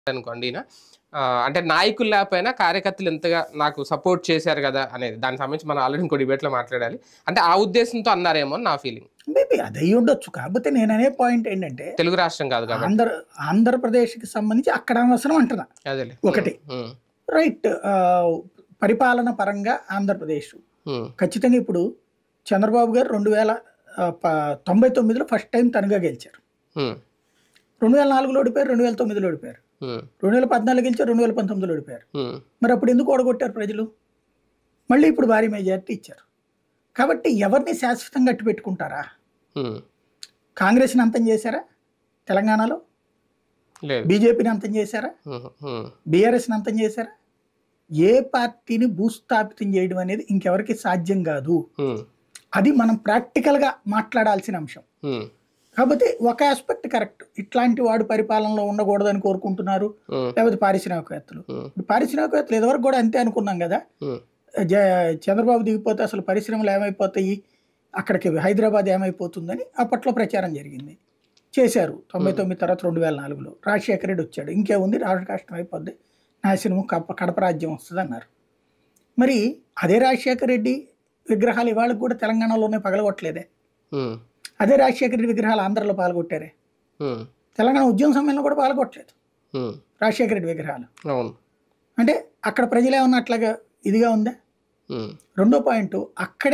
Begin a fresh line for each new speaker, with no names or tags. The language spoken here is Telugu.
అనుకోండి ఈయన ఆ, అంటే నాయకులు లేకపోయినా కార్యకర్తలు ఎంతగా నాకు సపోర్ట్ చేశారు కదా అనేది దానికి సంబంధించి మనం ఆల్రెడీ ఇంకో డిబేట్లో మాట్లాడాలి అంటే ఆ ఉద్దేశంతో అన్నారేమో అని నా ఫీలింగ్
మేబీ అది అయి ఉండొచ్చు కాకపోతే నేను అనే పాయింట్ ఏంటంటే
తెలుగు రాష్ట్రం కాదు కాబట్టి
ఆంధ్ర ఆంధ్రప్రదేశ్కి సంబంధించి అక్కడ అవసరం అంటున్నా
అదేలే
ఒకటి.
ఉమ్,
రైట్ ఆ, పరిపాలన పరంగా ఆంధ్రప్రదేశ్
ఉమ్,
ఖచ్చితంగా ఇప్పుడు చంద్రబాబు గారు రెండు వేల ఆ, ప- తొంభై తొమ్మిదిలో ఫస్ట్ టైం తనగా గెలిచారు
ఉమ్,
రెండు వేల నాలుగులో ఓడిపోయారు రెండు వేల తొమ్మిదిలో ఓడిపోయారు
ఉమ్,
రెండు వేల పద్నాలుగు గెలిచారు రెండు వేల పంతొమ్మిదిలో ఓడిపోయారు
ఉమ్,
మరి అప్పుడు ఎందుకు ఓడగొట్టారు ప్రజలు మళ్ళీ ఇప్పుడు భారీ మెజారిటీ ఇచ్చారు కాబట్టి ఎవరిని శాశ్వతంగా అట్టు పెట్టుకుంటారా
ఉమ్.
కాంగ్రెస్ని అంతం చేశారా తెలంగాణలో
లేదు
బీజేపీని అంతం చేశారా
ఉమ్, ఉమ్,
బీఆర్ఎస్ని అంతం చేశారా ఏ పార్టీని భూస్థాపితం చేయడం అనేది ఇంకెవరికి సాధ్యం కాదు
ఉమ్,
అది మనం ప్రాక్టికల్గా మాట్లాడాల్సిన అంశం
ఉమ్,
కాకపోతే ఒక ఆస్పెక్ట్ కరెక్ట్ ఇట్లాంటి వాడు పరిపాలనలో ఉండకూడదని కోరుకుంటున్నారు
ఉమ్,
లేకపోతే పారిశ్రామికవేత్తలు
ఉమ్,
ఇప్పుడు పారిశ్రామికవేత్తలు ఇదివరకు కూడా అంతే అనుకున్నాం కదా
ఉమ్,
జ చంద్రబాబు దిగిపోతే అసలు పరిశ్రమలు ఏమైపోతాయి అక్కడికి హైదరాబాద్ ఏమైపోతుందని అప్పట్లో ప్రచారం జరిగింది చేశారు తొంభై తొమ్మిది తర్వాత రెండు వేల నాలుగులో రాజశేఖర రెడ్డి వచ్చాడు ఇంకేముంది రాష్ట్ర కష్టం అయిపోద్ది నాశనము కప్ప కడప రాజ్యం వస్తుంది అన్నారు మరి అదే రాజశేఖర రెడ్డి విగ్రహాలు ఇవాళకి కూడా తెలంగాణలోనే పగలగొట్టలేదే
ఉమ్,
అదే రాజశేఖర రెడ్డి విగ్రహాలు ఆంధ్రలో పాల్గొట్టారే
ఉమ్,
తెలంగాణ ఉద్యమ సమయంలో కూడా పాల్గొట్టలేదు
ఉమ్,
రాజశేఖర రెడ్డి విగ్రహాలు
అవును
అంటే అక్కడ ప్రజలు ఏమన్నా అట్లాగా ఇదిగా ఉందా
ఉమ్.
రెండో పాయింట్ అక్కడే